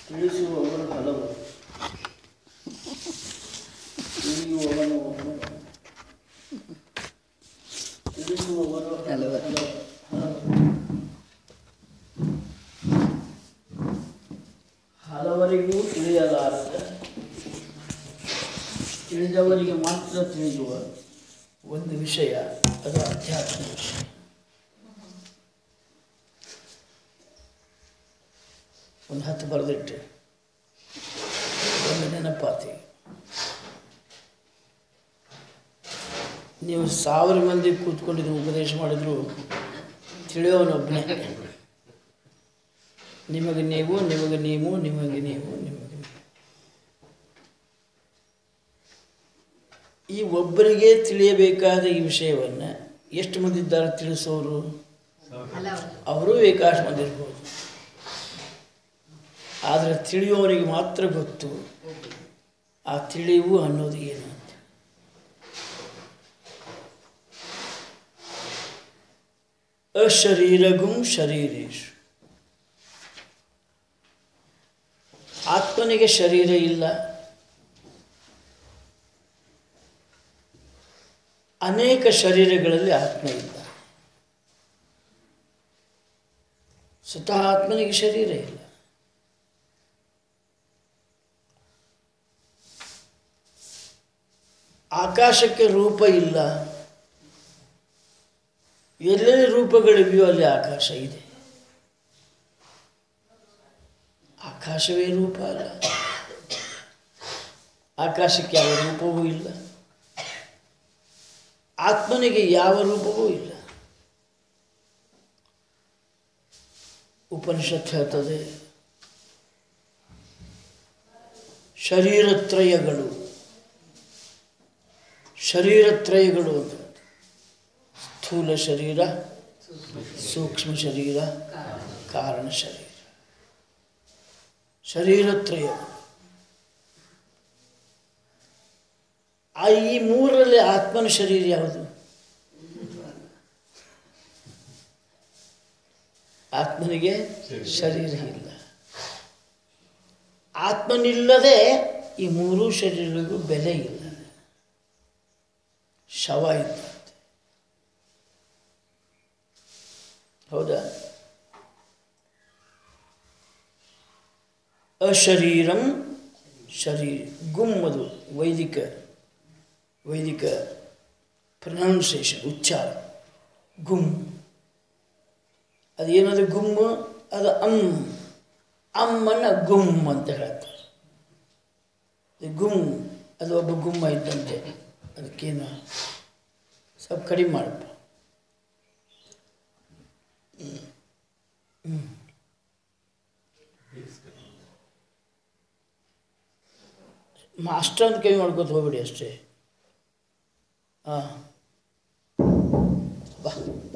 ತಿಳಿಸುವವರು ಹಲವರು ತಿಳಿಯುವವನು ಒಬ್ಬನು. ತಿಳಿಸುವವರು ಹಲವರು. ಹಲವರು. ಹಲವರಿಗೂ ತಿಳಿಯಲಾರದ ತಿಳಿದವರಿಗೆ ಮಾತ್ರ ತಿಳಿಯುವ ಒಂದು ವಿಷಯ ಅದು ಅಧ್ಯಾತ್ಮ ವಿಷಯ ಒಂದು ಹತ್ತು ಬರೆದಿಟ್ಟೆ ಒಂದು ನೆನಪಾತಿ ನೀವು ಸಾವಿರ ಮಂದಿ ಕೂತ್ಕೊಂಡಿದ್ರು ಉಪದೇಶ ಮಾಡಿದ್ರು ತಿಳಿಯೋನೊಬ್ಬನೇ ನಿಮಗೆ ನೀವು ನಿಮಗೆ ನೀವು ನಿಮಗೆ ನೀವು ನಿಮಗೆ ನೀವು ಈ ಒಬ್ಬರಿಗೆ ತಿಳಿಯಬೇಕಾದ ಈ ವಿಷಯವನ್ನು ಎಷ್ಟು ಮಂದಿ ಇದ್ದಾರೆ ತಿಳಿಸೋರು ಅವರು ಬೇಕಾಷ್ಟು ಮಂದಿ ಇರ್ಬೋದು ಆದರೆ ತಿಳಿಯೋರಿಗೆ ಮಾತ್ರ ಗೊತ್ತು ಆ ತಿಳಿವು ಅನ್ನೋದು ಏನು ಅಂತ ಅಶರೀರಗುಂ ಶರೀರೇಶು ಆತ್ಮನಿಗೆ ಶರೀರ ಇಲ್ಲ ಅನೇಕ ಶರೀರಗಳಲ್ಲಿ ಆತ್ಮ ಇಲ್ಲ ಸ್ವತಃ ಆತ್ಮನಿಗೆ ಶರೀರ ಇಲ್ಲ ಆಕಾಶಕ್ಕೆ ರೂಪ ಇಲ್ಲ ಎಲ್ಲೆಲ್ಲಿ ರೂಪಗಳಿವೆಯೋ ಅಲ್ಲಿ ಆಕಾಶ ಇದೆ ಆಕಾಶವೇ ರೂಪ ಅಲ್ಲ ಆಕಾಶಕ್ಕೆ ಯಾವ ರೂಪವೂ ಇಲ್ಲ ಆತ್ಮನಿಗೆ ಯಾವ ರೂಪವೂ ಇಲ್ಲ ಉಪನಿಷತ್ ಹೇಳ್ತದೆ ಶರೀರತ್ರಯಗಳು ಶರೀರತ್ರಯಗಳು ಅಂತ ಸ್ಥೂಲ ಶರೀರ ಸೂಕ್ಷ್ಮ ಶರೀರ ಕಾರಣ ಶರೀರ ಶರೀರತ್ರಯ ಆ ಈ ಮೂರರಲ್ಲಿ ಆತ್ಮನ ಶರೀರ ಯಾವುದು ಆತ್ಮನಿಗೆ ಶರೀರ ಇಲ್ಲ ಆತ್ಮನಿಲ್ಲದೆ ಈ ಮೂರೂ ಶರೀರಗಳಿಗೂ ಬೆಲೆ ಇಲ್ಲ ಶವ ಇದ್ದಂತೆ ಹೌದಾ ಅಶರೀರಂ ಶರೀರ ಗುಮ್ಮದು ವೈದಿಕ ವೈದಿಕ ಪ್ರೊನೌನ್ಸಿಯೇಷನ್ ಉಚ್ಚಾರ ಗುಮ್ ಅದೇನದು ಗುಮ್ಮು ಅದು ಅಮ್ ಅಮ್ಮನ ಗುಮ್ ಅಂತ ಹೇಳ್ತಾರೆ ಇದು ಗುಮ್ ಅದು ಒಬ್ಬ ಗುಮ್ಮ ಇದ್ದಂತೆ ಅದಕ್ಕೇನು ಸ್ವಲ್ಪ ಕಡಿಮೆ ಮಾಡಪ್ಪ ಮಾಸ್ಟರ್ ಅಂತ ಕೈ ಮಾಡ್ಕೋತ ಹೋಗ್ಬಿಡಿ ಅಷ್ಟೇ ಹಾಂ ಬಾ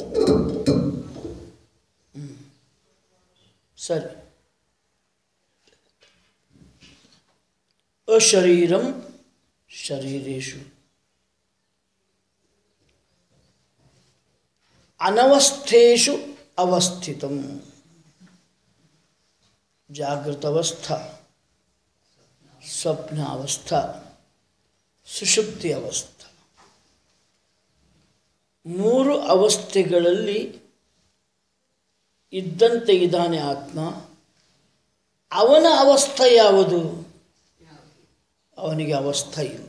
ಹ್ಮ್. ಸರಿ ಅಶರೀರಂ ಶರೀರೇಶು ಅನವಸ್ಥೇಷು ಅವಸ್ಥಿತಂ ಜಾಗೃತವಸ್ಥಾ ಸ್ವಪ್ನ ಅವಸ್ಥಾ ಸುಷುಪ್ತಿ ಅವಸ್ಥಾ ಮೂರು ಅವಸ್ಥೆಗಳಲ್ಲಿ ಇದ್ದಂತೆ ಇದ್ದಾನೆ ಆತ್ಮ ಅವನ ಅವಸ್ಥೆ ಯಾವುದು ಅವನಿಗೆ ಅವಸ್ಥೆ ಇಲ್ಲ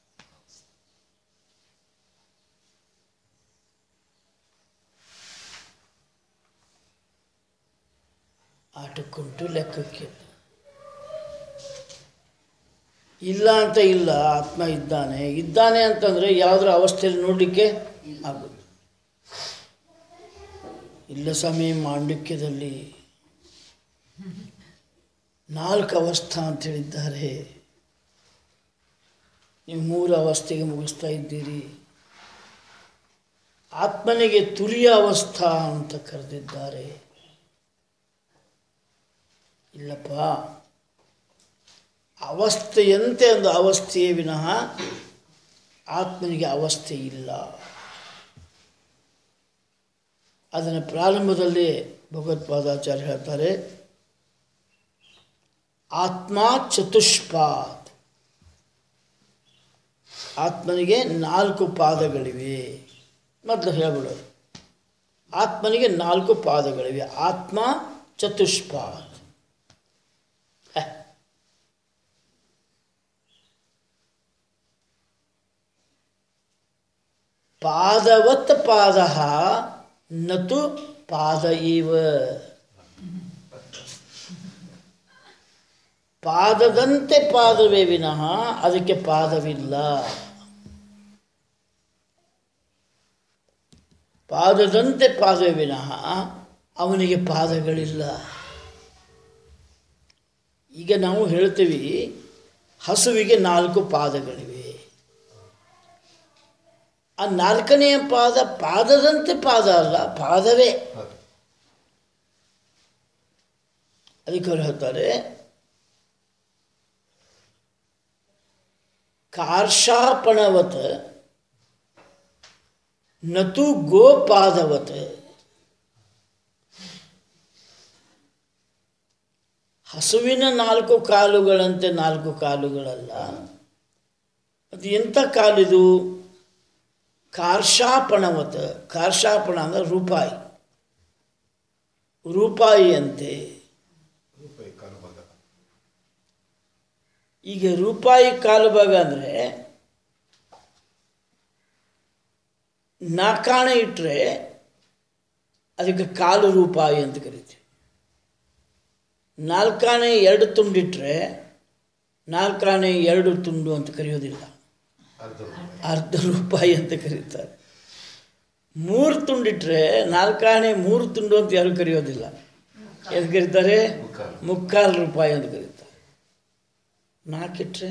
ಆಟಕ್ಕುಂಟು ಲೆಕ್ಕಕ್ಕೆ ಇಲ್ಲ ಅಂತ ಇಲ್ಲ ಆತ್ಮ ಇದ್ದಾನೆ ಇದ್ದಾನೆ ಅಂತಂದರೆ ಯಾವುದರ ಅವಸ್ಥೆಯಲ್ಲಿ ನೋಡಲಿಕ್ಕೆ ಆಗೋದು ಇಲ್ಲ ಸ್ವಾಮಿ ಮಾಂಡಕ್ಯದಲ್ಲಿ ನಾಲ್ಕು ಅವಸ್ಥಾ ಅಂತ ಹೇಳಿದ್ದಾರೆ ನೀವು ಮೂರು ಅವಸ್ಥೆಗೆ ಮುಗಿಸ್ತಾ ಇದ್ದೀರಿ ಆತ್ಮನಿಗೆ ತುರಿಯ ಅವಸ್ಥಾ ಅಂತ ಕರೆದಿದ್ದಾರೆ ಇಲ್ಲಪ್ಪ ಅವಸ್ಥೆಯಂತೆ ಒಂದು ಅವಸ್ಥೆಯೇ ವಿನಃ ಆತ್ಮನಿಗೆ ಅವಸ್ಥೆ ಇಲ್ಲ ಅದನ್ನು ಪ್ರಾರಂಭದಲ್ಲಿ ಭಗವತ್ಪಾದಾಚಾರ್ಯ ಹೇಳ್ತಾರೆ ಆತ್ಮ ಚತುಷ್ಪಾದ್ ಆತ್ಮನಿಗೆ ನಾಲ್ಕು ಪಾದಗಳಿವೆ ಮೊದಲು ಹೇಳ್ಬಿಡೋದು ಆತ್ಮನಿಗೆ ನಾಲ್ಕು ಪಾದಗಳಿವೆ ಆತ್ಮ ಚತುಷ್ಪಾದ್ ಹ. ಪಾದವತ್ ಪಾದ ನತು ಪಾದ ಇವ ಪಾದದಂತೆ ಪಾದವೇ ವಿನಃ ಅದಕ್ಕೆ ಪಾದವಿಲ್ಲ ಪಾದದಂತೆ ಪಾದವೇ ವಿನಃ ಅವನಿಗೆ ಪಾದಗಳಿಲ್ಲ ಈಗ ನಾವು ಹೇಳ್ತೀವಿ ಹಸುವಿಗೆ ನಾಲ್ಕು ಪಾದಗಳಿವೆ ಆ ನಾಲ್ಕನೆಯ ಪಾದ ಪಾದದಂತೆ ಪಾದ ಅಲ್ಲ ಪಾದವೇ ಅದಕ್ಕೆ ಅವ್ರು ಹೇಳ್ತಾರೆ ಕಾರ್ಷಾಪಣವತ್ ನತು ಗೋಪಾದವತ್ ಹಸುವಿನ ನಾಲ್ಕು ಕಾಲುಗಳಂತೆ ನಾಲ್ಕು ಕಾಲುಗಳಲ್ಲ ಅದು ಎಂಥ ಕಾಲಿದು ಕಾರ್ಷಾಪಣವತ್ ಕಾರ್ಷಾಪಣ ಅಂದರೆ ರೂಪಾಯಿ ರೂಪಾಯಿಯಂತೆ ರೂಪಾಯಿ ಕಾಲು ಭಾಗ ಈಗ ರೂಪಾಯಿ ಕಾಲು ಭಾಗ ಅಂದರೆ ನಾಲ್ಕಾಣೆ ಇಟ್ಟರೆ ಅದಕ್ಕೆ ಕಾಲು ರೂಪಾಯಿ ಅಂತ ಕರಿತೀವಿ ನಾಲ್ಕಾಣೆ ಎರಡು ತುಂಡಿಟ್ರೆ ನಾಲ್ಕಾಣೆ ಎರಡು ತುಂಡು ಅಂತ ಕರೆಯೋದಿಲ್ಲ ಅರ್ಧ ರೂಪಾಯಿ ಅರ್ಧ ರೂಪಾಯಿ ಅಂತ ಕರೀತಾರೆ ಮೂರು ತುಂಡಿಟ್ರೆ ನಾಲ್ಕಾಣೆ ಮೂರು ತುಂಡು ಅಂತ ಯಾರು ಕರೆಯೋದಿಲ್ಲ ಏನು ಕರೀತಾರೆ ಮುಕ್ಕಾಲು. ಮುಕ್ಕಾಲು ರೂಪಾಯಿ ಅಂತ ಕರೀತಾರೆ ನಾಲ್ಕಿಟ್ರೆ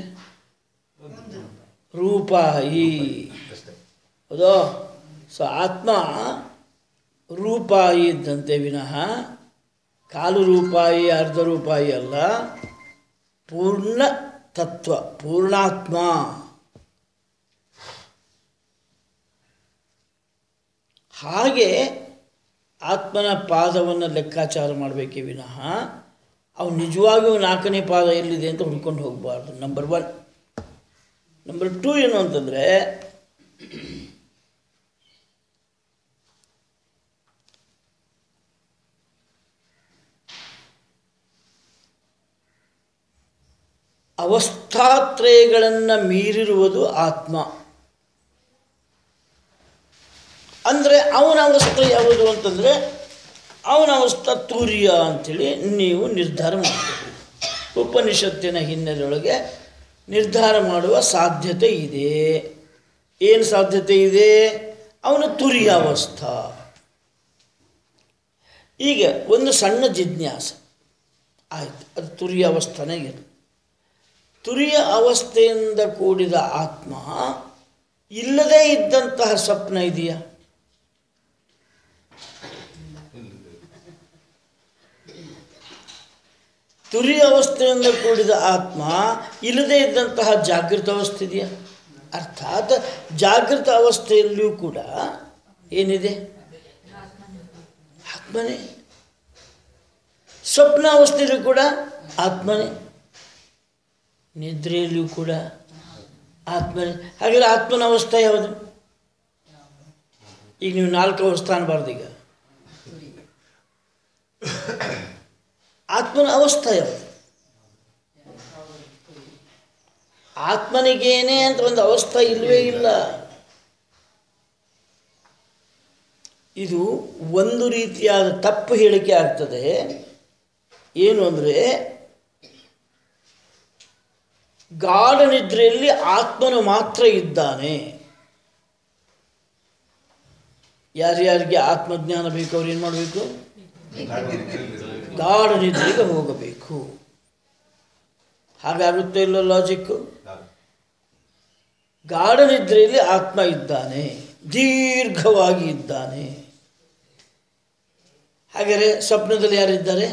ರೂಪಾಯಿ ಅಷ್ಟೇ ಹೌದೋ ಸೊ ಆತ್ಮ ರೂಪಾಯಿ ಇದ್ದಂತೆ ವಿನಃ ಕಾಲು ರೂಪಾಯಿ ಅರ್ಧ ರೂಪಾಯಿ ಅಲ್ಲ ಪೂರ್ಣ ತತ್ವ ಪೂರ್ಣಾತ್ಮ ಹಾಗೆ ಆತ್ಮನ ಪಾದವನ್ನು ಲೆಕ್ಕಾಚಾರ ಮಾಡಬೇಕೇ ವಿನಃ ಅವ್ನು ನಿಜವಾಗಿಯೂ ನಾಲ್ಕನೇ ಪಾದ ಎಲ್ಲಿದೆ ಅಂತ ಹುಡ್ಕೊಂಡು ಹೋಗಬಾರ್ದು ನಂಬರ್ ಒನ್ ನಂಬರ್ ಟೂ ಏನು ಅಂತಂದರೆ ಅವಸ್ಥಾತ್ರಯಗಳನ್ನು ಮೀರಿರುವುದು ಆತ್ಮ ಅಂದರೆ ಅವನ ಅವಸ್ಥೆ ಯಾವುದು ಅಂತಂದರೆ ಅವನ ಅವಸ್ಥಾ ತೂರ್ಯ ಅಂಥೇಳಿ ನೀವು ನಿರ್ಧಾರ ಮಾಡಬೇಕು ಉಪನಿಷತ್ತಿನ ಹಿನ್ನೆಲೆಯೊಳಗೆ ನಿರ್ಧಾರ ಮಾಡುವ ಸಾಧ್ಯತೆ ಇದೆ ಏನು ಸಾಧ್ಯತೆ ಇದೆ ಅವನ ತುರ್ಯಾವಸ್ಥಾ ಈಗ ಒಂದು ಸಣ್ಣ ಜಿಜ್ಞಾಸ ಆಯಿತು ಅದು ತುರಿಯ ಅವಸ್ಥಾನೇ ಇರು ತುರಿಯ ಅವಸ್ಥೆಯಿಂದ ಕೂಡಿದ ಆತ್ಮ ಇಲ್ಲದೇ ಇದ್ದಂತಹ ಸ್ವಪ್ನ ಇದೆಯಾ ತುರಿಯ ಅವಸ್ಥೆಯಿಂದ ಕೂಡಿದ ಆತ್ಮ ಇಲ್ಲದೇ ಇದ್ದಂತಹ ಜಾಗೃತ ಅವಸ್ಥೆ ಇದೆಯಾ ಅರ್ಥಾತ್ ಜಾಗೃತ ಅವಸ್ಥೆಯಲ್ಲಿಯೂ ಕೂಡ ಏನಿದೆ ಆತ್ಮನೇ ಸ್ವಪ್ನ ಅವಸ್ಥೆಯಲ್ಲೂ ಕೂಡ ಆತ್ಮನೇ ನಿದ್ರೆಯಲ್ಲಿಯೂ ಕೂಡ ಆತ್ಮನೇ ಹಾಗಾದ್ರೆ ಆತ್ಮನ ಅವಸ್ಥೆ ಯಾವುದು ಈಗ ನೀವು ನಾಲ್ಕು ಅವಸ್ಥೆ ಅನ್ಬಾರ್ದು ಈಗ ಆತ್ಮನ ಅವಸ್ಥೆ ಯಾವುದು ಆತ್ಮನಿಗೇನೆ ಅಂತ ಒಂದು ಅವಸ್ಥೆ ಇಲ್ಲವೇ ಇಲ್ಲ ಇದು ಒಂದು ರೀತಿಯಾದ ತಪ್ಪು ಹೇಳಿಕೆ ಆಗ್ತದೆ ಏನು ಅಂದರೆ ಗಾಢ ನಿದ್ರೆಯಲ್ಲಿ ಆತ್ಮನು ಮಾತ್ರ ಇದ್ದಾನೆ ಯಾರ್ಯಾರಿಗೆ ಆತ್ಮಜ್ಞಾನ ಬೇಕು ಅವ್ರು ಏನು ಮಾಡಬೇಕು ಗಾಢ ನಿದ್ರೆಗೆ ಹೋಗಬೇಕು ಹಾಗಾಗುತ್ತೆ ಇಲ್ಲೋ ಲಾಜಿಕ್ಕು ಗಾಢ ನಿದ್ರೆಯಲ್ಲಿ ಆತ್ಮ ಇದ್ದಾನೆ ದೀರ್ಘವಾಗಿ ಇದ್ದಾನೆ ಹಾಗಾದರೆ ಸ್ವಪ್ನದಲ್ಲಿ ಯಾರಿದ್ದಾರೆ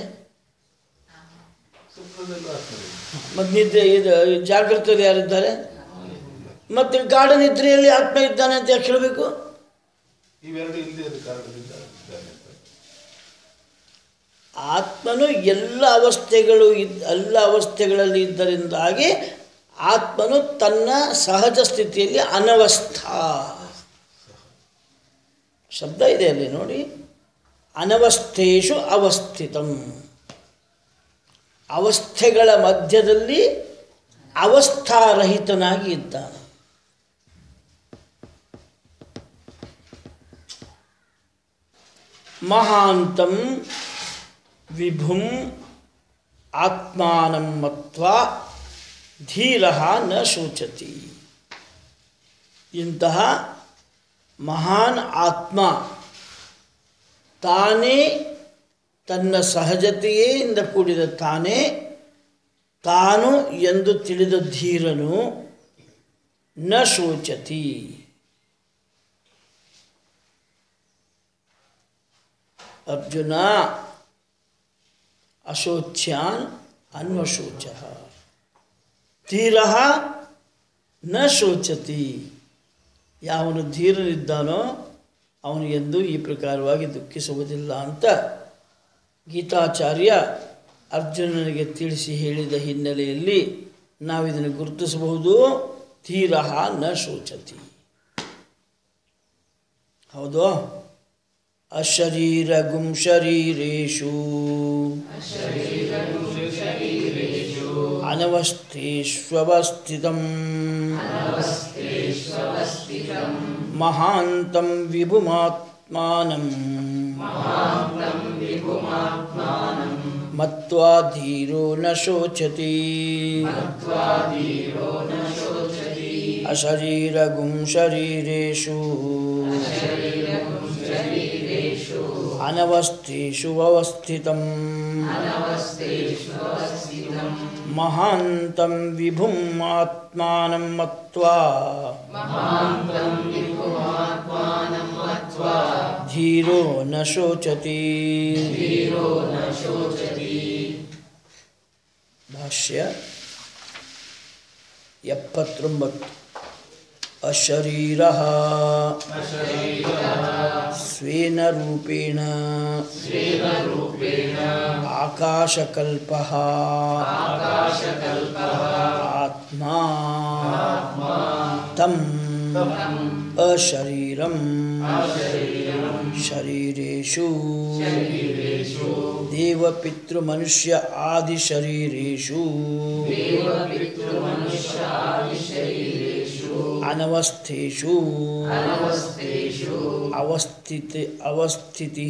ಮತ್ತು ನಿದ್ರೆ ಇದು ಜಾಗೃತದಲ್ಲಿ ಯಾರಿದ್ದಾರೆ ಮತ್ತು ಗಾಢ ನಿದ್ರೆಯಲ್ಲಿ ಆತ್ಮ ಇದ್ದಾನೆ ಅಂತ ಯಾಕೆ ಹೇಳಬೇಕು ಇವೆರಡು ಇಲ್ಲದೆ ಇರೋ ಕಾರಣದಿಂದ ಇದ್ದಾನೆ ಅಂತ. ಆತ್ಮನು ಎಲ್ಲ ಅವಸ್ಥೆಗಳು ಇದ್ ಎಲ್ಲ ಅವಸ್ಥೆಗಳಲ್ಲಿ ಇದ್ದರಿಂದಾಗಿ ಆತ್ಮನು ತನ್ನ ಸಹಜ ಸ್ಥಿತಿಯಲ್ಲಿ ಅನವಸ್ಥಾ ಶಬ್ದ ಇದೆ ಅಲ್ಲಿ ನೋಡಿ ಅನವಸ್ಥೇಶು ಅವಸ್ಥಿತಂ ಅವಸ್ಥೆಗಳ ಮಧ್ಯದಲ್ಲಿ ಅವಸ್ಥಾರಹಿತನಾಗಿ ಇದ್ದಾನೆ ಮಹಾಂತಂ ವಿಭುಂ ಆತ್ಮಾನಂ ಮತ್ವಾ ಧೀರ ನ ಶೋಚತಿ ಇಂತಹ ಮಹಾನ್ ಆತ್ಮ ತಾನೇ ತನ್ನ ಸಹಜತೆಯಿಂದ ಕೂಡಿದ ತಾನೇ ತಾನು ಎಂದು ತಿಳಿದ ಧೀರನು ನ ಶೋಚತಿ ಅರ್ಜುನ ಅಶೋಚ್ಯಾನ್ ಅನ್ವಶೋಚ ಧೀರ ನ ಶೋಚತಿ ಯಾವನು ಧೀರನಿದ್ದಾನೋ ಅವನು ಎಂದು ಈ ಪ್ರಕಾರವಾಗಿ ದುಃಖಿಸುವುದಿಲ್ಲ ಅಂತ ಗೀತಾಚಾರ್ಯ ಅರ್ಜುನನಿಗೆ ತಿಳಿಸಿ ಹೇಳಿದ ಹಿನ್ನೆಲೆಯಲ್ಲಿ ನಾವಿದನ್ನು ಗುರುತಿಸಬಹುದು ಧೀರ ನ ಶೋಚತಿ ಹೌದು ಅಶರೀರಗುಂ ಶರೀರೇಶು ಅನವಸ್ಥೇಷ್ವಸ್ಥಿತಂ ಮಹಾಂತಂ ವಿಭುಮಾತ್ಮಾನಂ ಮತ್ವಾ ಧೀರೋ ನ ಶೋಚತಿ ಅಶರೀರಗುಂ ಶರೀರೇಶು ಅನವಸ್ಥೇಷು ಅವಸ್ಥಿತಂ ಮಹಾಂತಂ ವಿಭುಂ ಆತ್ಮಾನಂ ಮತ್ವಾ ಧೀರೋ ನ ಶೋಚತಿ ಭಾಷ್ಯ ಎಪ್ಪತ್ತೊಂಬತ್ತು ಅಶರೀರ ಸ್ವೇನ ರೂಪೇಣ ಆಕಾಶಕಲ್ಪ ಆತ್ಮ ತಂ ಅಶರೀರಂ ಶರೀರೇಶು ದೇವಪಿತೃಮನುಷ್ಯ ಆದಿಶರೀರೇಶು ಅನವಸ್ಥೇಷು ಅವಸ್ಥಿತಿ ಅವಸ್ಥಿತಿ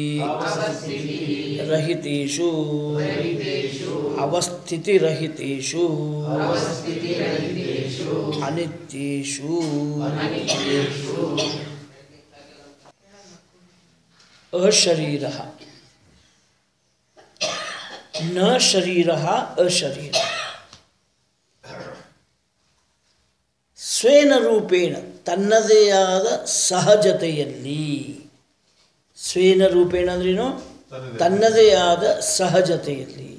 ರಹಿತೇಷು ಅವಸ್ಥಿತಿರಹಿತೇಷು ಅನಿತ್ಯೇಷು ಅಶರೀರ ನ ಶರೀರ ಅಶರೀರ ಸ್ವೇನ ರೂಪೇಣ ತನ್ನದೇ ಆದ ಸಹಜತೆಯಲ್ಲಿ ಸ್ವೇನ ರೂಪೇಣ ಅಂದ್ರೇನು ತನ್ನದೇ ಆದ ಸಹಜತೆಯಲ್ಲಿ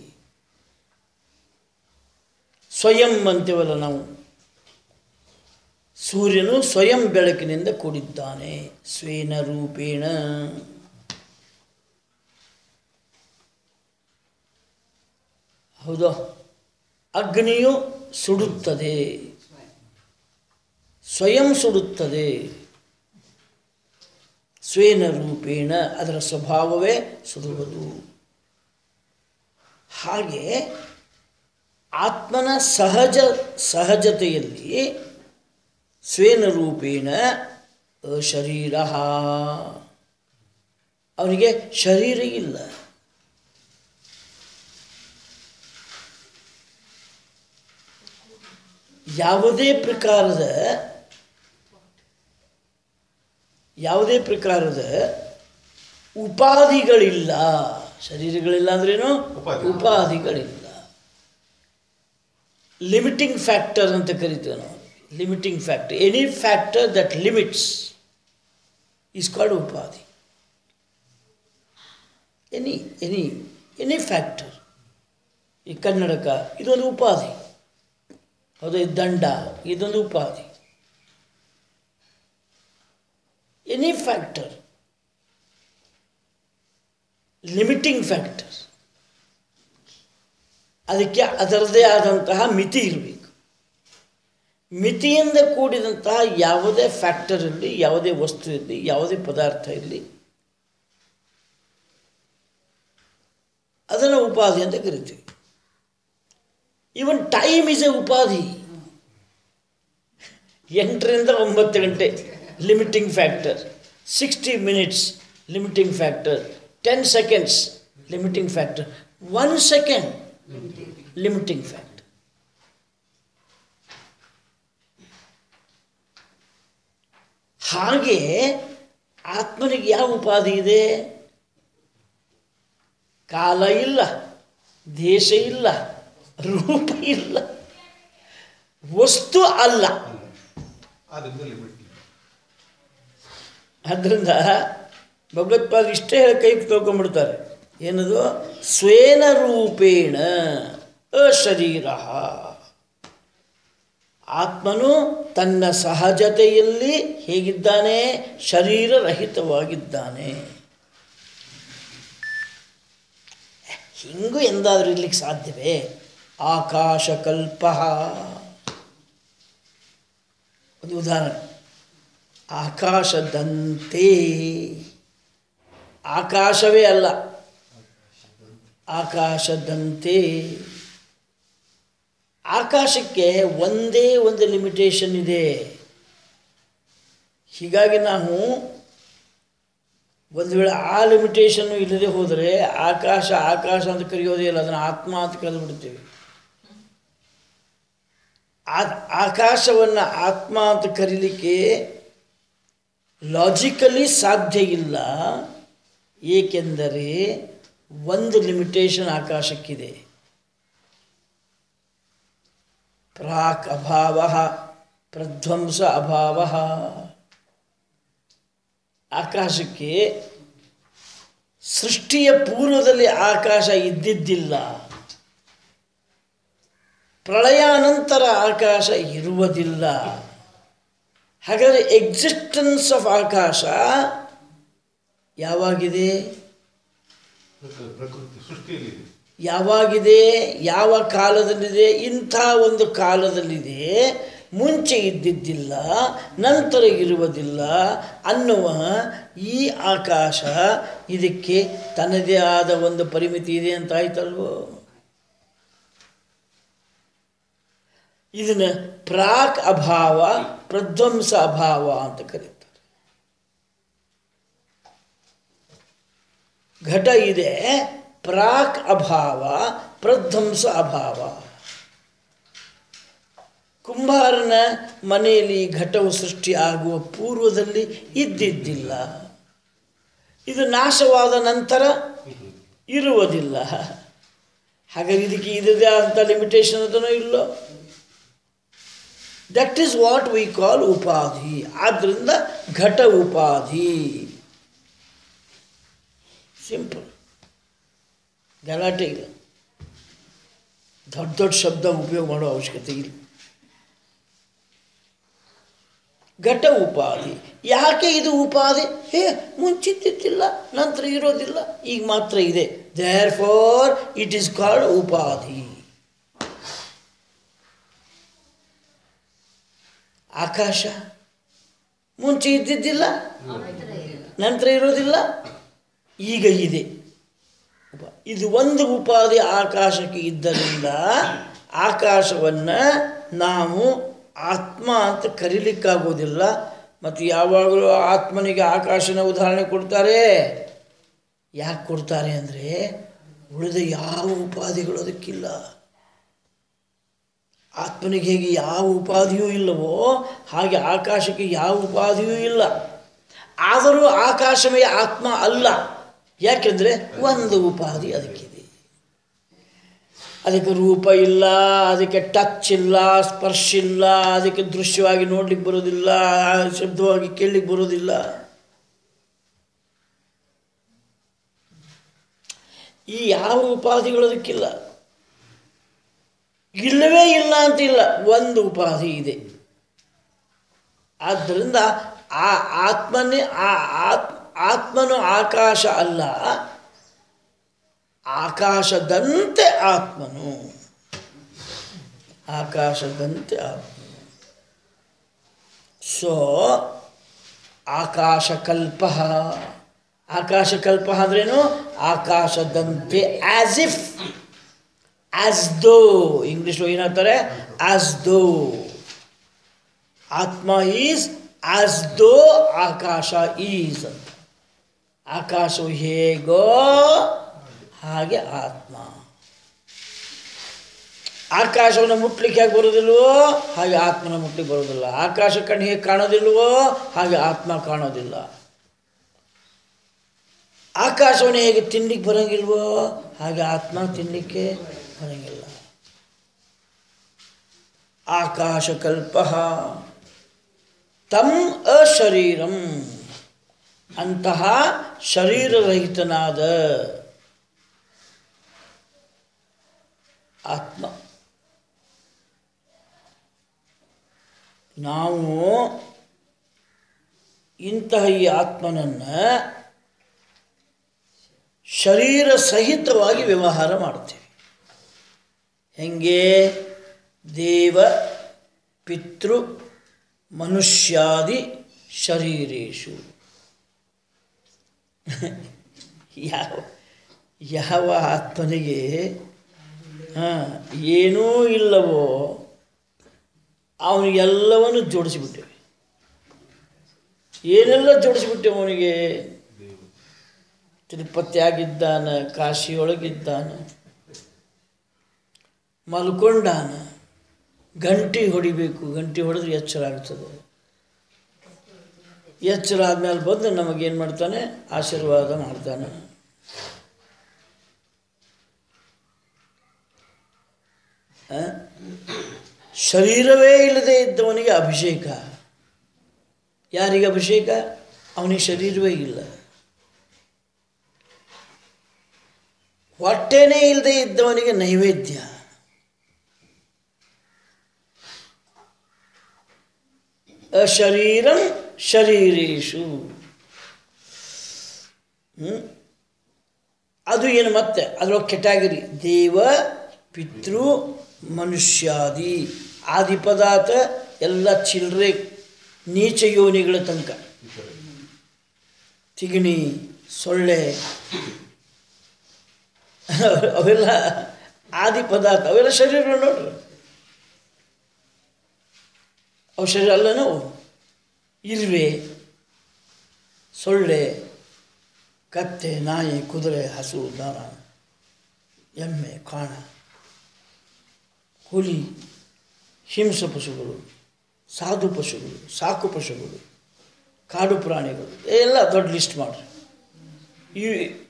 ಸ್ವಯಂ ಅಂತೀವಲ್ಲ ನಾವು ಸೂರ್ಯನು ಸ್ವಯಂ ಬೆಳಕಿನಿಂದ ಕೂಡಿದ್ದಾನೆ ಸ್ವೇನ ರೂಪೇಣ ಹೌದು ಅಗ್ನಿಯು ಸುಡುತ್ತದೆ ಸ್ವಯಂ ಸುಡುತ್ತದೆ ಸ್ವೇನ ರೂಪೇಣ ಅದರ ಸ್ವಭಾವವೇ ಸುಡುವುದು ಹಾಗೆ ಆತ್ಮನ ಸಹಜ ಸಹಜತೆಯಲ್ಲಿ ಸ್ವೇನ ರೂಪೇಣ ಶರೀರ ಅವನಿಗೆ ಶರೀರ ಇಲ್ಲ ಯಾವುದೇ ಪ್ರಕಾರದ ಯಾವುದೇ ಪ್ರಕಾರದ ಉಪಾಧಿಗಳಿಲ್ಲ ಶರೀರಗಳಿಲ್ಲ ಅಂದ್ರೇನು ಉಪಾಧಿ. ಉಪಾಧಿಗಳಿಲ್ಲ ಲಿಮಿಟಿಂಗ್ ಫ್ಯಾಕ್ಟರ್ ಅಂತ ಕರಿತೇವೆ ನಾವು limiting factor any factor that limits is called ಉಪಾಧಿ ಎನಿ ಎನಿ ಎನಿ ಫ್ಯಾಕ್ಟರ್ ಈ ಕನ್ನಡಕ ಇದೊಂದು ಉಪಾಧಿ ಹೌದು ಈ ದಂಡ ಇದೊಂದು ಉಪಾಧಿ ಎನಿ ಫ್ಯಾಕ್ಟರ್ ಲಿಮಿಟಿಂಗ್ ಫ್ಯಾಕ್ಟರ್ ಅದಕ್ಕೆ ಅದರದೇ ಆದಂತಹ ಮಿತಿ ಇರಬೇಕು ಮಿತಿಯಿಂದ ಕೂಡಿದಂತಹ ಯಾವುದೇ ಫ್ಯಾಕ್ಟರ್ ಇರಲಿ ಯಾವುದೇ ವಸ್ತು ಇರಲಿ ಯಾವುದೇ ಪದಾರ್ಥ ಇರಲಿ ಅದನ್ನು ಉಪಾಧಿ ಅಂತ ಕರಿತೀವಿ ಇವನ್ ಟೈಮ್ ಇಸ್ ಎ ಉಪಾಧಿ ಎಂಟರಿಂದ ಒಂಬತ್ತು ಗಂಟೆ limiting factor sixty minutes limiting factor ten seconds limiting factor one second limiting factor ಹಾಗೆ ಆತ್ಮನಿಗೆ ಯಾವ ಉಪಾಧಿ ಇದೆ ಕಾಲ ಇಲ್ಲ ದೇಶ ಇಲ್ಲ ರೂಪ ಇಲ್ಲ ವಸ್ತು ಅಲ್ಲ ಆದ್ದರಿಂದ ಲಿಮಿಟ್ ಆದ್ದರಿಂದ ಭಗವತ್ಪಾದ ಇಷ್ಟೇ ಹೇಳಿ ಕೈ ತೊಳ್ಕೊಂಡ್ಬಿಡ್ತಾರೆ ಏನದು ಸ್ವೇನ ರೂಪೇಣ ಅಶರೀರ ಆತ್ಮನು ತನ್ನ ಸಹಜತೆಯಲ್ಲಿ ಹೇಗಿದ್ದಾನೆ ಶರೀರರಹಿತವಾಗಿದ್ದಾನೆ ಹಿಂಗೂ ಎಂದಾದರೂ ಇರ್ಲಿಕ್ಕೆ ಸಾಧ್ಯವೇ ಆಕಾಶಕಲ್ಪ ಒಂದು ಉದಾಹರಣೆ ಆಕಾಶದಂತೆ ಆಕಾಶವೇ ಅಲ್ಲ ಆಕಾಶದಂತೆ ಆಕಾಶಕ್ಕೆ ಒಂದೇ ಒಂದು ಲಿಮಿಟೇಷನ್ ಇದೆ ಹೀಗಾಗಿ ನಾವು ಒಂದು ವೇಳೆ ಆ ಲಿಮಿಟೇಷನ್ನು ಇಲ್ಲದೆ ಹೋದರೆ ಆಕಾಶ ಆಕಾಶ ಅಂತ ಕರೆಯೋದೇ ಇಲ್ಲ ಅದನ್ನು ಆತ್ಮ ಅಂತ ಕರೆದು ಬಿಡ್ತೀವಿ ಆ ಆಕಾಶವನ್ನು ಆತ್ಮ ಅಂತ ಕರೀಲಿಕ್ಕೆ ಲಾಜಿಕಲಿ ಸಾಧ್ಯ ಇಲ್ಲ ಏಕೆಂದರೆ ಒಂದು ಲಿಮಿಟೇಷನ್ ಆಕಾಶಕ್ಕಿದೆ ಪ್ರಾಕ್ ಅಭಾವ ಪ್ರಧ್ವಂಸ ಅಭಾವ ಆಕಾಶಕ್ಕೆ ಸೃಷ್ಟಿಯ ಪೂರ್ವದಲ್ಲಿ ಆಕಾಶ ಇದ್ದಿದ್ದಿಲ್ಲ ಪ್ರಳಯಾನಂತರ ಆಕಾಶ ಇರುವುದಿಲ್ಲ ಹಾಗಾದರೆ ಎಕ್ಸಿಸ್ಟೆನ್ಸ್ ಆಫ್ ಆಕಾಶ ಯಾವಾಗಿದೆ ಪ್ರಕೃ- ಪ್ರಕೃತಿ ಸೃಷ್ಟಿಯಲ್ಲಿದೆ ಯಾವಾಗಿದೆ ಯಾವ ಕಾಲದಲ್ಲಿದೆ ಇಂಥ ಒಂದು ಕಾಲದಲ್ಲಿದೆ ಮುಂಚೆ ಇದ್ದಿದ್ದಿಲ್ಲ ನಂತರ ಇರುವುದಿಲ್ಲ ಅನ್ನುವ ಈ ಆಕಾಶ ಇದಕ್ಕೆ ತನ್ನದೇ ಆದ ಒಂದು ಪರಿಮಿತಿ ಇದೆ ಅಂತ ಆಯ್ತಲ್ವೋ ಇದನ್ನು ಪ್ರಾಕ್ ಅಭಾವ ಪ್ರಧ್ವಂಸ ಅಭಾವ ಅಂತ ಕರೀತಾರೆ ಘಟ ಇದೆ ಪ್ರಾಕ್ ಅಭಾವ ಪ್ರಧ್ವಂಸ ಅಭಾವ ಕುಂಬಾರನ ಮನೆಯಲ್ಲಿ ಘಟವು ಸೃಷ್ಟಿ ಆಗುವ ಪೂರ್ವದಲ್ಲಿ ಇದ್ದಿದ್ದಿಲ್ಲ ಇದು ನಾಶವಾದ ನಂತರ ಇರುವುದಿಲ್ಲ ಹಾಗಾಗಿ ಇದಕ್ಕೆ ಇದದೇ ಅಂತ ಲಿಮಿಟೇಷನ್ ಅದನ್ನು ಇಲ್ಲೋ that is what we call ಉಪಾಧಿ ಆದ್ದರಿಂದ ಘಟ ಉಪಾಧಿ ಸಿಂಪಲ್ ಗಲಾಟೆ ಇಲ್ಲ ದೊಡ್ಡ ದೊಡ್ಡ ಶಬ್ದ ಉಪಯೋಗ ಮಾಡೋ ಅವಶ್ಯಕತೆ ಇಲ್ಲ ಘಟ ಉಪಾಧಿ ಯಾಕೆ ಇದು ಉಪಾಧಿ ಹೇ ಮುಂಚಿತ್ತಿಲ್ಲ ನಂತರ ಇರೋದಿಲ್ಲ ಈಗ ಮಾತ್ರ ಇದೆ therefore it is called ಉಪಾಧಿ ಆಕಾಶ ಮುಂಚೆ ಇದ್ದಿದ್ದಿಲ್ಲ ನಂತರ ಇರೋದಿಲ್ಲ ಈಗ ಇದೆ ಉಪ- ಇದು ಒಂದು ಉಪಾಧಿ ಆಕಾಶಕ್ಕೆ ಇದ್ದರಿಂದ ಆಕಾಶವನ್ನು ನಾವು ಆತ್ಮ ಅಂತ ಕರೀಲಿಕ್ಕಾಗೋದಿಲ್ಲ ಮತ್ತು ಯಾವಾಗಲೂ ಆತ್ಮನಿಗೆ ಆಕಾಶನ ಉದಾಹರಣೆ ಕೊಡ್ತಾರೆ ಯಾಕೆ ಕೊಡ್ತಾರೆ ಅಂದರೆ ಉಳಿದ ಯಾವ ಉಪಾಧಿಗಳು ಅದಕ್ಕಿಲ್ಲ ಆತ್ಮನಿಗೆ ಹೇಗೆ ಯಾವ ಉಪಾಧಿಯೂ ಇಲ್ಲವೋ ಹಾಗೆ ಆಕಾಶಕ್ಕೆ ಯಾವ ಉಪಾಧಿಯೂ ಇಲ್ಲ ಆದರೂ ಆಕಾಶವೇ ಆತ್ಮ ಅಲ್ಲ ಯಾಕೆಂದರೆ ಒಂದು ಉಪಾಧಿ ಅದಕ್ಕಿದೆ ಅದಕ್ಕೆ ರೂಪ ಇಲ್ಲ ಅದಕ್ಕೆ ಟಚ್ ಇಲ್ಲ ಸ್ಪರ್ಶ ಇಲ್ಲ ಅದಕ್ಕೆ ದೃಶ್ಯವಾಗಿ ನೋಡ್ಲಿಕ್ಕೆ ಬರೋದಿಲ್ಲ ಶಬ್ದವಾಗಿ ಕೇಳಲಿಕ್ಕೆ ಬರೋದಿಲ್ಲ ಈ ಯಾವ ಉಪಾಧಿಗಳು ಅದಕ್ಕಿಲ್ಲ ಇಲ್ಲವೇ ಇಲ್ಲ ಅಂತಿಲ್ಲ ಒಂದು ಉಪಾಧಿ ಇದೆ ಆದ್ದರಿಂದ ಆ ಆತ್ಮನೇ ಆ ಆತ್ ಆತ್ಮನು ಆಕಾಶ ಅಲ್ಲ ಆಕಾಶದಂತೆ ಆತ್ಮನು ಆಕಾಶದಂತೆ ಆತ್ಮನು ಸೊ ಆಕಾಶಕಲ್ಪ ಆಕಾಶಕಲ್ಪ ಅಂದ್ರೇನು ಆಕಾಶದಂತೆ as if as though English ಏನು ಹೇಳ್ತಾರೆ ಆಸ್ ದೋ ಆತ್ಮ ಈಸ್ ಆಸ್ ದೋ ಆಕಾಶ ಈಸ್ ಅಂತ ಆಕಾಶವು ಹೇಗೋ ಹಾಗೆ ಆತ್ಮ ಆಕಾಶವನ್ನು ಮುಟ್ಲಿಕ್ಕೆ ಹೇಗೆ ಬರೋದಿಲ್ವೋ ಹಾಗೆ ಆತ್ಮನ ಮುಟ್ಲಿಕ್ಕೆ ಬರೋದಿಲ್ಲ ಆಕಾಶ ಕಣ್ಣು ಹೇಗೆ ಕಾಣೋದಿಲ್ವೋ ಹಾಗೆ ಆತ್ಮ ಕಾಣೋದಿಲ್ಲ ಆಕಾಶವನ್ನು ಹೇಗೆ ತಿನ್ಲಿಕ್ಕೆ ಬರಂಗಿಲ್ವೋ ಹಾಗೆ ಆತ್ಮ ತಿನ್ನಲಿಕ್ಕೆ ಬರಂಗಿಲ್ಲ ಆಕಾಶಕಲ್ಪ ತಮ್ ಅಶರೀರಂ ಅಂತಹ ಶರೀರರಹಿತನಾದ ಆತ್ಮ ನಾವು ಇಂತಹ ಈ ಆತ್ಮನನ್ನು ಶರೀರ ಸಹಿತವಾಗಿ ವ್ಯವಹಾರ ಮಾಡ್ತೇವೆ ಹೆಂಗೆ ದೇವ ಪಿತೃ ಮನುಷ್ಯಾದಿ ಶರೀರೇಶು ಯಾವ ಯಾವ ಆತ್ಮನಿಗೆ ಹಾಂ ಏನೂ ಇಲ್ಲವೋ ಅವನಿಗೆಲ್ಲವನ್ನು ಜೋಡಿಸಿಬಿಟ್ಟೇವೆ ಏನೆಲ್ಲ ಜೋಡಿಸಿಬಿಟ್ಟೆವು ಅವನಿಗೆ ತಿರುಪತಿಯಾಗಿದ್ದಾನ ಕಾಶಿಯೊಳಗಿದ್ದಾನ ಮಲ್ಕೊಂಡಾನ ಗಂಟಿ ಹೊಡಿಬೇಕು ಗಂಟಿ ಹೊಡೆದ್ರೆ ಎಚ್ಚರ ಆಗ್ತದೆ ಎಚ್ಚರ ಆದ್ಮೇಲೆ ಬಂದು ನಮಗೇನು ಮಾಡ್ತಾನೆ ಆಶೀರ್ವಾದ ಮಾಡ್ತಾನೆ ಆ? ಶರೀರವೇ ಇಲ್ಲದೆ ಇದ್ದವನಿಗೆ ಅಭಿಷೇಕ ಯಾರಿಗೆ ಅಭಿಷೇಕ ಅವನಿಗೆ ಶರೀರವೇ ಇಲ್ಲ ಹೊಟ್ಟೆನೇ ಇಲ್ಲದೆ ಇದ್ದವನಿಗೆ ನೈವೇದ್ಯ ಅಶರೀರಂ ಶರೀರೇಶು ಹ್ಮ್? ಅದು ಏನು ಮತ್ತೆ ಅದರೊಳಗೆ ಕೆಟಾಗರಿ ದೇವ ಪಿತೃ ಮನುಷ್ಯಾದಿ ಆದಿ ಪದಾರ್ಥ ಎಲ್ಲ ಚಿಲ್ಲರೆ ನೀಚ ಯೋನಿಗಳ ತನಕ ತಿಗಣಿ ಸೊಳ್ಳೆ ಅವೆಲ್ಲ ಆದಿ ಪದಾರ್ಥ ಅವೆಲ್ಲ ಶರೀರ ನೋಡ್ರಿ ಅವು ಶರೀರ ಅಲ್ಲನೋ ಇರುವೆ ಸೊಳ್ಳೆ ಕತ್ತೆ ನಾಯಿ ಕುದುರೆ ಹಸು ದನ ಎಮ್ಮೆ ಕಾಣ ಹುಲಿ ಹಿಂಸ ಪಶುಗಳು ಸಾಧು ಪಶುಗಳು ಸಾಕು ಪಶುಗಳು ಕಾಡು ಪ್ರಾಣಿಗಳು ಎಲ್ಲ ದೊಡ್ಡ ಲಿಸ್ಟ್ ಮಾಡ್ರಿ ಈ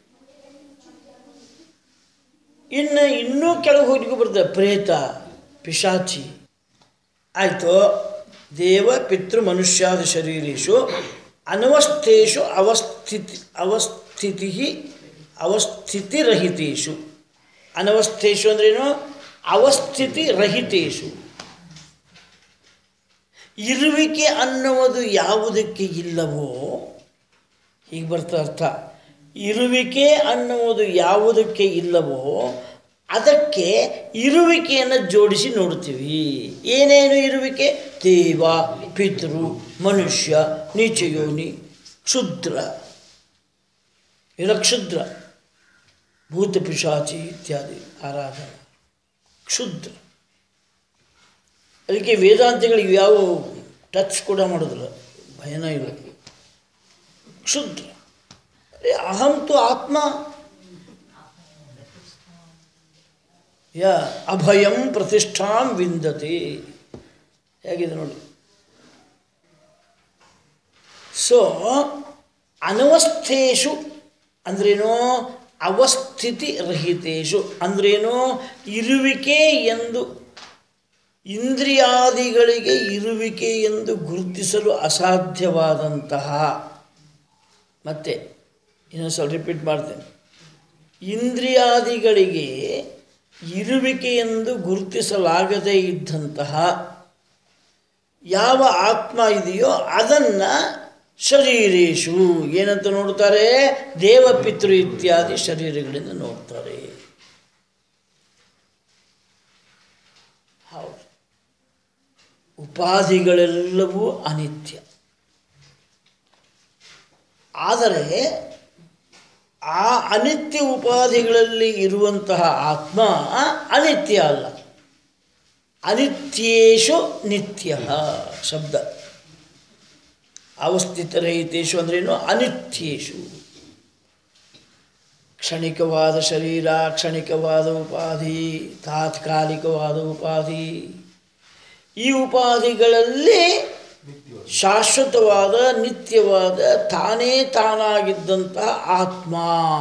ಇನ್ನು ಇನ್ನೂ ಕೆಳಗೆ ಹೋಗ್ಲಿಕ್ಕೆ ಬರ್ತದೆ ಪ್ರೇತ ಪಿಶಾಚಿ ಆಯಿತು ದೇವ ಪಿತೃ ಮನುಷ್ಯಾದ ಶರೀರೇಶು ಅನವಸ್ಥೇಶು ಅವಸ್ಥಿತಿ ಅವಸ್ಥಿತಿ ಅವಸ್ಥಿತಿರಹಿತೇಶು ಅನವಸ್ಥೇಶು ಅಂದ್ರೇನು ಅವಸ್ಥಿತಿ ರಹಿತೇಶು ಇರುವಿಕೆ ಅನ್ನುವುದು ಯಾವುದಕ್ಕೆ ಇಲ್ಲವೋ ಹೀಗೆ ಬರ್ತಾ ಅರ್ಥ ಇರುವಿಕೆ ಅನ್ನುವುದು ಯಾವುದಕ್ಕೆ ಇಲ್ಲವೋ ಅದಕ್ಕೆ ಇರುವಿಕೆಯನ್ನು ಜೋಡಿಸಿ ನೋಡ್ತೀವಿ ಏನೇನು ಇರುವಿಕೆ ದೇವ ಪಿತೃ ಮನುಷ್ಯ ನೀಚಯೋನಿ ಕ್ಷುದ್ರ ಇಲ್ಲ ಕ್ಷುದ್ರ ಭೂತ ಪಿಶಾಚಿ ಇತ್ಯಾದಿ ಆರಾಧನೆ ಕ್ಷುದ್ರ ಅದಕ್ಕೆ ವೇದಾಂತಿಗಳಿಗೆ ಯಾವ ಟಚ್ ಕೂಡ ಮಾಡೋದಿಲ್ಲ ಭಯನ ಇಲ್ಲ ಕ್ಷುದ್ರ ಅರೆ ಅಹಂ ತು ಆತ್ಮ ಯ ಅಭಯಂ ಪ್ರತಿಷ್ಠಾಂ ವಿಂದತೆ ಹೇಗಿದೆ ನೋಡಿ ಸೊ ಅನವಸ್ಥೇಶು ಅಂದ್ರೇನು ಅವಸ್ಥಿತಿ ರಹಿತೇಶು ಅಂದ್ರೇನು ಇರುವಿಕೆ ಎಂದು ಇಂದ್ರಿಯಾದಿಗಳಿಗೆ ಇರುವಿಕೆ ಎಂದು ಗುರುತಿಸಲು ಅಸಾಧ್ಯವಾದಂತಹ ಮತ್ತೆ ಇನ್ನೊಂದು ಸಲ ರಿಪೀಟ್ ಮಾಡ್ತೇನೆ ಇಂದ್ರಿಯಾದಿಗಳಿಗೆ ಇರುವಿಕೆ ಎಂದು ಗುರುತಿಸಲಾಗದೇ ಇದ್ದಂತಹ ಯಾವ ಆತ್ಮ ಇದೆಯೋ ಅದನ್ನು ಶರೀರೇಶು ಏನಂತ ನೋಡ್ತಾರೆ ದೇವಪಿತೃ ಇತ್ಯಾದಿ ಶರೀರಗಳಿಂದ ನೋಡ್ತಾರೆ ಹೌದು ಉಪಾಧಿಗಳೆಲ್ಲವೂ ಅನಿತ್ಯ ಆದರೆ ಆ ಅನಿತ್ಯ ಉಪಾಧಿಗಳಲ್ಲಿ ಇರುವಂತಹ ಆತ್ಮ ಅನಿತ್ಯ ಅಲ್ಲ ಅನಿತ್ಯೇಶು ನಿತ್ಯ ಶಬ್ದ ಅವಸ್ಥಿತರಹಿತೇಶು ಅಂದ್ರೇನು ಅನಿತ್ಯೇಶು ಕ್ಷಣಿಕವಾದ ಶರೀರ ಕ್ಷಣಿಕವಾದ ಉಪಾಧಿ ತಾತ್ಕಾಲಿಕವಾದ ಉಪಾಧಿ ಈ ಉಪಾಧಿಗಳಲ್ಲಿ ಶಾಶ್ವತವಾದ ನಿತ್ಯವಾದ ತಾನೇ ತಾನಾಗಿದ್ದಂಥ ಆತ್ಮ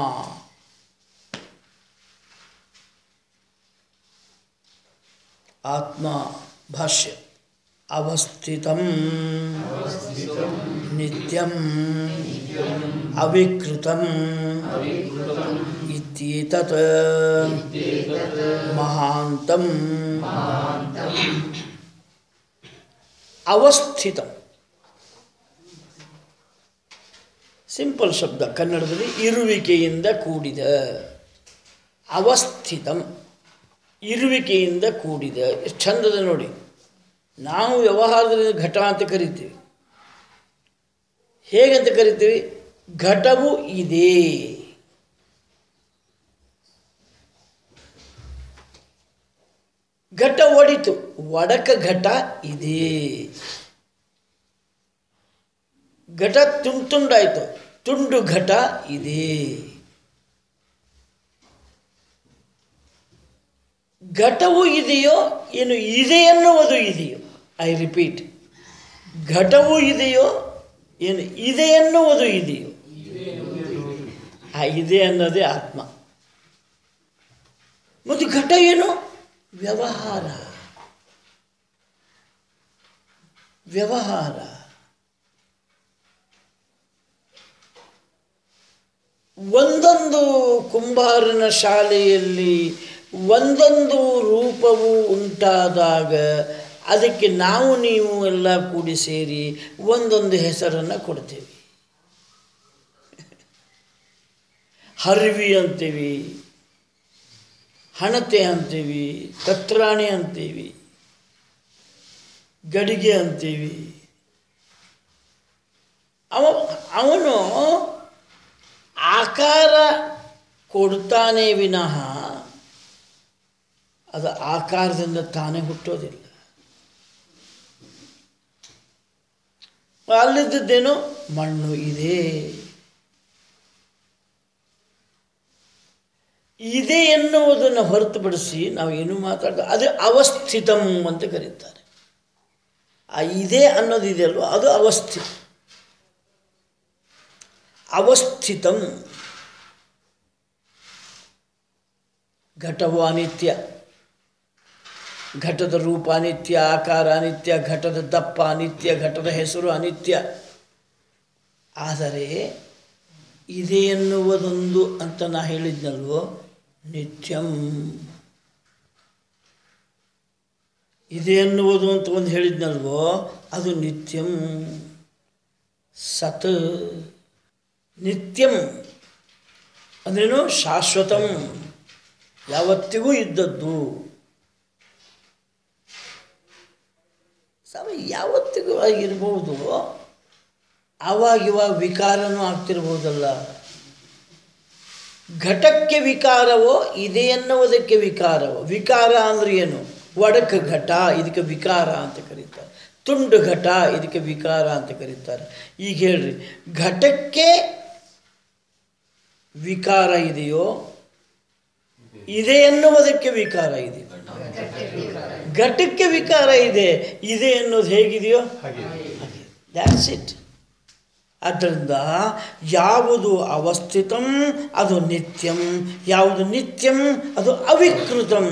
ಆತ್ಮ ಭಾಷ್ಯ ಅವಸ್ಥಿತಂ ನಿತ್ಯಂ ಅವಿಕೃತಂ ಇತ್ಯೇತತ್ ಮಹಾಂತಂ ಅವಸ್ಥಿತಂ ಸಿಂಪಲ್ ಶಬ್ದ ಕನ್ನಡದಲ್ಲಿ ಇರುವಿಕೆಯಿಂದ ಕೂಡಿದ ಅವಸ್ಥಿತಂ ಇರುವಿಕೆಯಿಂದ ಕೂಡಿದ ಎಷ್ಟು ಚಂದದ ನೋಡಿ ನಾವು ವ್ಯವಹಾರದಲ್ಲಿ ಘಟ ಅಂತ ಕರಿತೀವಿ ಹೇಗಂತ ಕರಿತೀವಿ ಘಟವು ಇದೆ ಘಟ ಒಡಿತು ಒಡಕ ಘಟ ಇದೆ ಘಟ ತುಂಡು ತುಂಡಾಯಿತು ತುಂಡು ಘಟ ಇದೆ ಘಟವು ಇದೆಯೋ ಏನು ಇದೆ ಎನ್ನುವುದು ಇದೆಯೋ ಐ ರಿಪೀಟ್ ಘಟವು ಇದೆಯೋ ಏನು ಇದೆ ಎನ್ನುವುದು ಇದೆಯೋ ಆ ಇದೆ ಅನ್ನೋದೇ ಆತ್ಮ ಮತ್ತು ಘಟ ಏನು ವ್ಯವಹಾರ ವ್ಯವಹಾರ ಒಂದೊಂದು ಕುಂಬಾರನ ಶಾಲೆಯಲ್ಲಿ ಒಂದೊಂದು ರೂಪವು ಉಂಟಾದಾಗ ಅದಕ್ಕೆ ನಾವು ನೀವು ಎಲ್ಲ ಕೂಡಿ ಸೇರಿ ಒಂದೊಂದು ಹೆಸರನ್ನು ಕೊಡ್ತೇವೆ ಹರಿವಿ ಅಂತೀವಿ ಹಣತೆ ಅಂತೀವಿ ಕತ್ರಾಣಿ ಅಂತೀವಿ ಗಡಿಗೆ ಅಂತೀವಿ ಅವ ಅವನು ಆಕಾರ ಕೊಡ್ತಾನೆ ವಿನಃ ಅದು ಆಕಾರದಿಂದ ತಾನೇ ಹುಟ್ಟೋದಿಲ್ಲ ಅಲ್ಲಿದ್ದದ್ದೇನು ಮಣ್ಣು ಇದೆ ಇದೆ ಎನ್ನುವುದನ್ನು ಹೊರತುಪಡಿಸಿ ನಾವು ಏನು ಮಾತಾಡ್ತಾ ಅದು ಅವಸ್ಥಿತಂ ಅಂತ ಕರೀತಾರೆ ಆ ಇದೆ ಅನ್ನೋದಿದೆಯಲ್ವ ಅದು ಅವಸ್ಥಿತ ಅವಸ್ಥಿತಂ ಘಟವು ಅನಿತ್ಯ ಘಟದ ರೂಪ ಅನಿತ್ಯ ಆಕಾರ ಅನಿತ್ಯ ಘಟದ ದಪ್ಪ ಅನಿತ್ಯ ಘಟದ ಹೆಸರು ಅನಿತ್ಯ ಆದರೆ ಇದೆ ಎನ್ನುವುದೊಂದು ಅಂತ ನಾ ಹೇಳಿದ್ನಲ್ವೋ ನಿತ್ಯಂ ಇದೆ ಎನ್ನುವುದು ಅಂತ ಒಂದು ಹೇಳಿದ್ನಲ್ವೋ ಅದು ನಿತ್ಯಂ ಸತ್ ನಿತ್ಯಂ ಅಂದ್ರೇನು ಶಾಶ್ವತಂ ಯಾವತ್ತಿಗೂ ಇದ್ದದ್ದು ಸ್ವಾಮಿ ಯಾವತ್ತಿಗೂ ಆಗಿರ್ಬೋದು ಆವಾಗ ಇವಾಗ ವಿಕಾರನೂ ಆಗ್ತಿರ್ಬೋದಲ್ಲ ಘಟಕ್ಕೆ ವಿಕಾರವೋ ಇದೆ ಎನ್ನುವುದಕ್ಕೆ ವಿಕಾರವೋ ವಿಕಾರ ಅಂದ್ರೆ ಏನು ಒಡಕ ಘಟ ಇದಕ್ಕೆ ವಿಕಾರ ಅಂತ ಕರೀತಾರೆ ತುಂಡು ಘಟ ಇದಕ್ಕೆ ವಿಕಾರ ಅಂತ ಕರೀತಾರೆ ಈಗ ಹೇಳ್ರಿ ಘಟಕ್ಕೆ ವಿಕಾರ ಇದೆಯೋ ಇದೆ ಎನ್ನುವುದಕ್ಕೆ ವಿಕಾರ ಇದೆ ಘಟಕ್ಕೆ ವಿಕಾರ ಇದೆ ಇದೆ ಎನ್ನುವುದು ಹೇಗಿದೆಯೋ ಹಾಗೆ ದ್ಯಾಟ್ಸ್ ಇಟ್ ಆದ್ದರಿಂದ ಯಾವುದು ಅವಸ್ಥಿತಂ ಅದು ನಿತ್ಯಂ ಯಾವುದು ನಿತ್ಯಂ ಅದು ಅವಿಕೃತಂ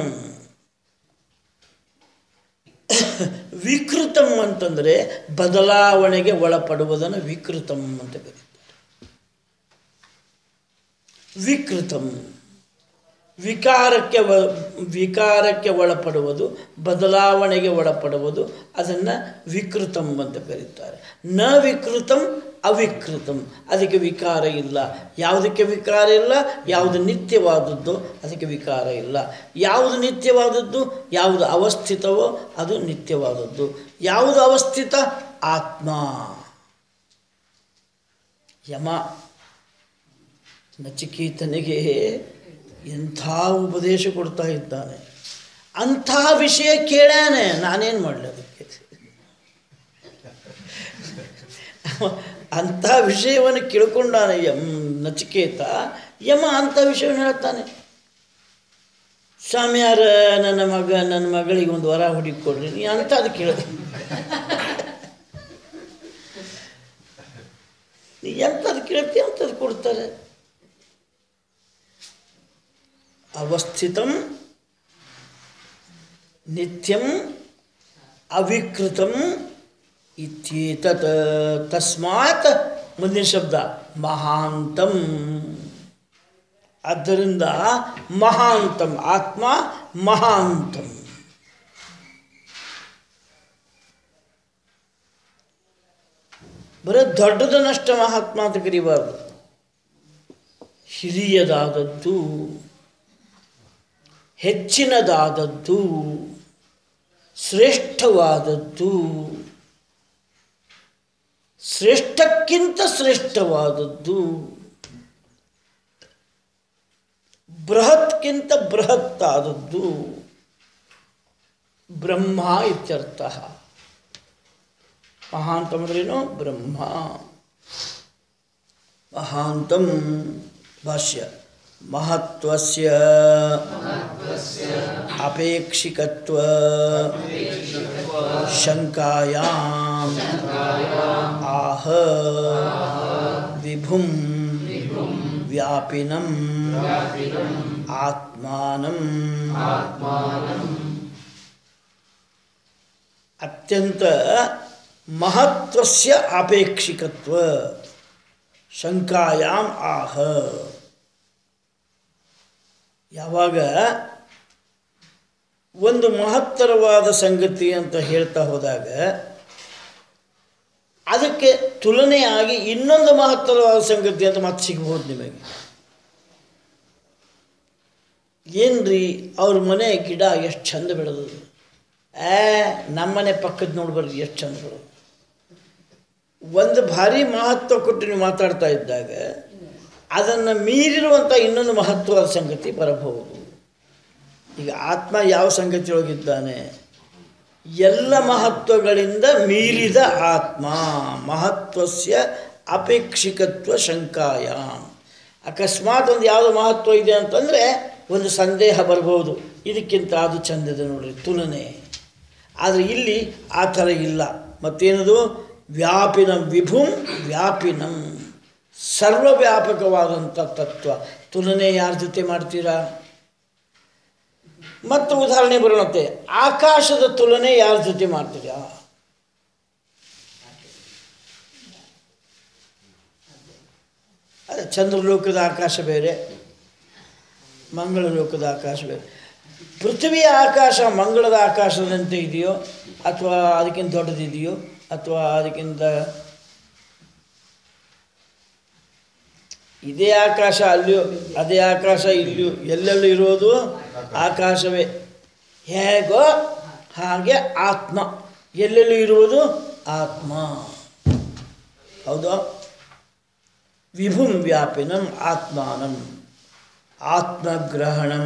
ವಿಕೃತಂ ಅಂತಂದರೆ ಬದಲಾವಣೆಗೆ ಒಳಪಡುವುದನ್ನು ವಿಕೃತಂ ಅಂತ ಕರೀತಾರೆ ವಿಕೃತಂ ವಿಕಾರಕ್ಕೆ ವ ವಿಕಾರಕ್ಕೆ ಒಳಪಡುವುದು ಬದಲಾವಣೆಗೆ ಒಳಪಡುವುದು ಅದನ್ನು ವಿಕೃತಂ ಅಂತ ಕರೀತಾರೆ ನ ವಿಕೃತಂ ಅವಿಕೃತಂ ಅದಕ್ಕೆ ವಿಕಾರ ಇಲ್ಲ ಯಾವುದಕ್ಕೆ ವಿಕಾರ ಇಲ್ಲ ಯಾವುದು ನಿತ್ಯವಾದದ್ದು ಅದಕ್ಕೆ ವಿಕಾರ ಇಲ್ಲ ಯಾವುದು ನಿತ್ಯವಾದದ್ದು ಯಾವುದು ಅವಸ್ಥಿತವೋ ಅದು ನಿತ್ಯವಾದದ್ದು ಯಾವುದು ಅವಸ್ಥಿತ ಆತ್ಮ ಯಮ ನಚಿಕೇತನಿಗೆ ಎಂಥ ಉಪದೇಶ ಕೊಡ್ತಾ ಇದ್ದಾನೆ ಅಂಥ ವಿಷಯ ಕೇಳ್ಯಾನೆ ನಾನೇನು ಮಾಡಲಿ ಅದಕ್ಕೆ ಅಂಥ ವಿಷಯವನ್ನು ಕೇಳ್ಕೊಂಡಾನೆ ಯಮ್ ನಚಿಕೇತ ಯಮ ಅಂಥ ವಿಷಯವನ್ನು ಹೇಳ್ತಾನೆ ಸ್ವಾಮಿಯಾರ ನನ್ನ ಮಗ ನನ್ನ ಮಗಳಿಗೆ ಒಂದು ವರ ಹುಡುಕೊಡ್ರಿ ನೀ ಅಂಥದ್ದು ಕೇಳಿದೆ ನೀ ಎಂಥದ್ದು ಕೇಳ್ತಿ ಅಂಥದ್ದು ಕೊಡ್ತಾರೆ ಅವಸ್ಥಿತಂ ನಿತ್ಯಂ ಅವಿಕೃತಂ ಇತ್ಯೇತತ್ ತಸ್ಮಾತ್ ಮುಂದಿನ ಶಬ್ದ ಮಹಾಂತಂ ಆದ್ದರಿಂದ ಮಹಾಂತಂ ಆತ್ಮ ಮಹಾಂತಂ ಬರೀ ದೊಡ್ಡದನ್ನಷ್ಟ ಮಹಾತ್ಮ ಅಂತ ಕರಿಬಾರ್ದು ಹಿರಿಯದಾದದ್ದು ಹೆಚ್ಚಿನದಾದದ್ದು ಶ್ರೇಷ್ಠವಾದದ್ದು ಶ್ರೇಷ್ಠಕ್ಕಿಂತ ಶ್ರೇಷ್ಠವಾದದ್ದು ಬೃಹತ್ಕಿಂತ ಬೃಹತ್ತಾದದ್ದು ಬ್ರಹ್ಮ ಇತ್ಯರ್ಥ ಮಹಾಂತಂ ಅಂದ್ರೇನು ಬ್ರಹ್ಮ ಮಹಾಂತಂ ಭಾಷ್ಯ ಮಹತ್ವಸ್ಯ ಅಪೇಕ್ಷಿಕತ್ವ ಶಂಕಾಯಾಂ ಆಹ ವಿಭುಂ ವ್ಯಾಪಿನಂ ಆತ್ಮಾನಂ ಅತ್ಯಂತ ಮಹತ್ವಸ್ಯ ಅಪೇಕ್ಷಿಕತ್ವ ಶಂಕಾಯಾಮ್ ಆಹ ಯಾವಾಗ ಒಂದು ಮಹತ್ತರವಾದ ಸಂಗತಿ ಅಂತ ಹೇಳ್ತಾ ಹೋದಾಗ ಅದಕ್ಕೆ ತುಲನೆಯಾಗಿ ಇನ್ನೊಂದು ಮಹತ್ತರವಾದ ಸಂಗತಿ ಅಂತ ಮತ್ತೆ ಸಿಗ್ಬೋದು ನಿಮಗೆ ಏನ್ರಿ ಅವ್ರ ಮನೆ ಗಿಡ ಎಷ್ಟು ಚಂದ ಬೆಳೆದು ಏ ನಮ್ಮನೆ ಪಕ್ಕದ ನೋಡ್ಬರ್ರಿ ಎಷ್ಟು ಚಂದ ಬೆಳೆದು ಒಂದು ಭಾರಿ ಮಹತ್ವ ಕೊಟ್ಟು ನೀವು ಮಾತಾಡ್ತಾ ಇದ್ದಾಗ ಅದನ್ನು ಮೀರಿರುವಂಥ ಇನ್ನೊಂದು ಮಹತ್ವದ ಸಂಗತಿ ಬರಬಹುದು ಈಗ ಆತ್ಮ ಯಾವ ಸಂಗತಿಯೊಳಗಿದ್ದಾನೆ ಎಲ್ಲ ಮಹತ್ವಗಳಿಂದ ಮೀರಿದ ಆತ್ಮ ಮಹತ್ವಸ್ಯ ಅಪೇಕ್ಷಿಕತ್ವ ಶಂಕಾಯ ಅಕಸ್ಮಾತ್ ಒಂದು ಯಾವುದೋ ಮಹತ್ವ ಇದೆ ಅಂತಂದರೆ ಒಂದು ಸಂದೇಹ ಬರ್ಬೋದು ಇದಕ್ಕಿಂತ ಅದು ಚಂದದ ನೋಡ್ರಿ ತುಲನೆ ಆದರೆ ಇಲ್ಲಿ ಆ ಥರ ಇಲ್ಲ ಮತ್ತೇನದು ವ್ಯಾಪಿನಂ ವಿಭುಂ ವ್ಯಾಪಿನಂ ಸರ್ವವ್ಯಾಪಕವಾದಂಥ ತತ್ವ ತುಲನೆ ಯಾರ ಜೊತೆ ಮಾಡ್ತೀರಾ ಮತ್ತು ಉದಾಹರಣೆ ಬರೋಣಂತೆ ಆಕಾಶದ ತುಲನೆ ಯಾರ ಜೊತೆ ಮಾಡ್ತೀರಾ ಅದೇ ಚಂದ್ರಲೋಕದ ಆಕಾಶ ಬೇರೆ ಮಂಗಳ ಲೋಕದ ಆಕಾಶ ಬೇರೆ ಪೃಥ್ವಿಯ ಆಕಾಶ ಮಂಗಳದ ಆಕಾಶದಂತೆ ಇದೆಯೋ ಅಥವಾ ಅದಕ್ಕಿಂತ ದೊಡ್ಡದಿದೆಯೋ ಅಥವಾ ಅದಕ್ಕಿಂತ ಇದೇ ಆಕಾಶ ಅಲ್ಲಿಯೋ ಅದೇ ಆಕಾಶ ಇಲ್ಲಿಯೋ ಎಲ್ಲೆಲ್ಲೂ ಇರೋದು ಆಕಾಶವೇ ಹೇಗೋ ಹಾಗೆ ಆತ್ಮ ಎಲ್ಲೆಲ್ಲೂ ಇರುವುದು ಆತ್ಮ ಹೌದಾ ವಿಭುಂ ವ್ಯಾಪಿನಂ ಆತ್ಮಾನಂ ಆತ್ಮಗ್ರಹಣಂ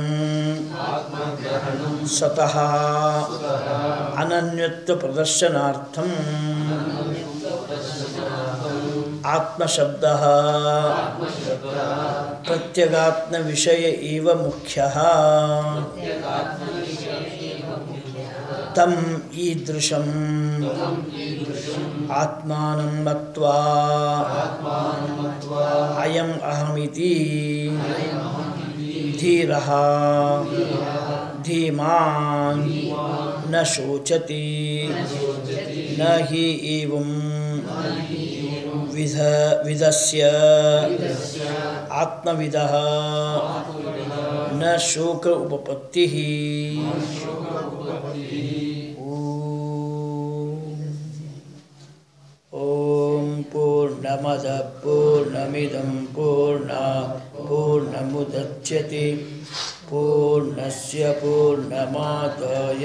ಸ್ವತಃ ಅನನ್ಯತ್ವ ಪ್ರದರ್ಶನಾರ್ಥಂ ಆತ್ಮಶಬ್ದ ಪ್ರತ್ಯಗಾತ್ಮ ವಿಷಯ ಇವ ಮುಖ್ಯ ತಂ ಈದೃಶಂ ಆತ್ಮಾನಂ ಮತ್ವಾ ಅಯಂ ಅಹಮಿತಿ ಧೀರಃ ಧೀಮಾನ್ ನ ಶೋಚತಿ ನ ಹಿ ಏವಂ ವಿಧ ವಿಧಸ್ಯ ಆತ್ಮವಿದಃ ನ ಶೋಕ ಉಪಪತ್ತಿ ಓಂ ಓಂ ಪೂರ್ಣ पूर्णमद पूर्णमिदं पूर्णात् पूर्णमुदच्यते पूर्णस्य पूर्णमादाय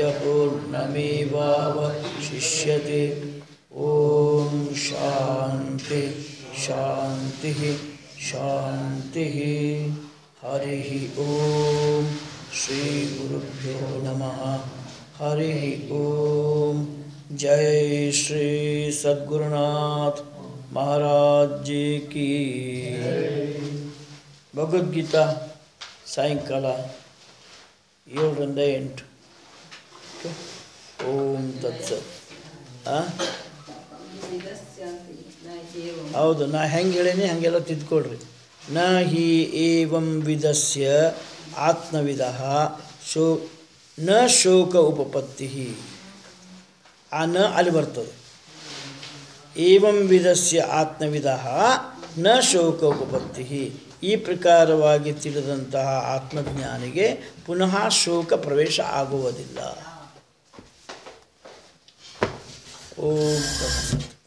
पूर्णमेवावशिष्यते ॐ शान्ति शान्तिः शान्तिः हरिः ॐ श्रीगुरुभ्यो नमः हरिः ॐ जय श्री सद्गुरुनाथ महाराज जी की ಭಗವದ್ಗೀತಾ ಸಾಯಂಕಾಲ ಏಳರಿಂದ ಎಂಟು ಓಕೆ? ಓಂ ತತ್ಸತ್ ಆ? ಹೌದು ನಾ ಹೆಂಗೆ ಹೇಳೀನಿ ಹಾಗೆಲ್ಲ ತಿದ್ಕೊಳ್ರಿ ನ ಹಿ ಏವಂ ವಿಧಸ್ಯ ಆತ್ಮವಿದ ಶೋ ನ ಶೋಕ ಉಪಪತ್ತಿ ಆ ನ ಅಲ್ಲಿ ಬರ್ತದೆ ಏವಂ ವಿಧಸ್ಯ ಆತ್ಮವಿದ ನ ಶೋಕ ಉಪಪತ್ತಿ ಈ ಪ್ರಕಾರವಾಗಿ ತಿಳಿದಂತಹ ಆತ್ಮಜ್ಞಾನಿಗೆ ಪುನಃ ಶೋಕ ಪ್ರವೇಶ ಆಗುವುದಿಲ್ಲ ಓಂ ತತ್ಸತ್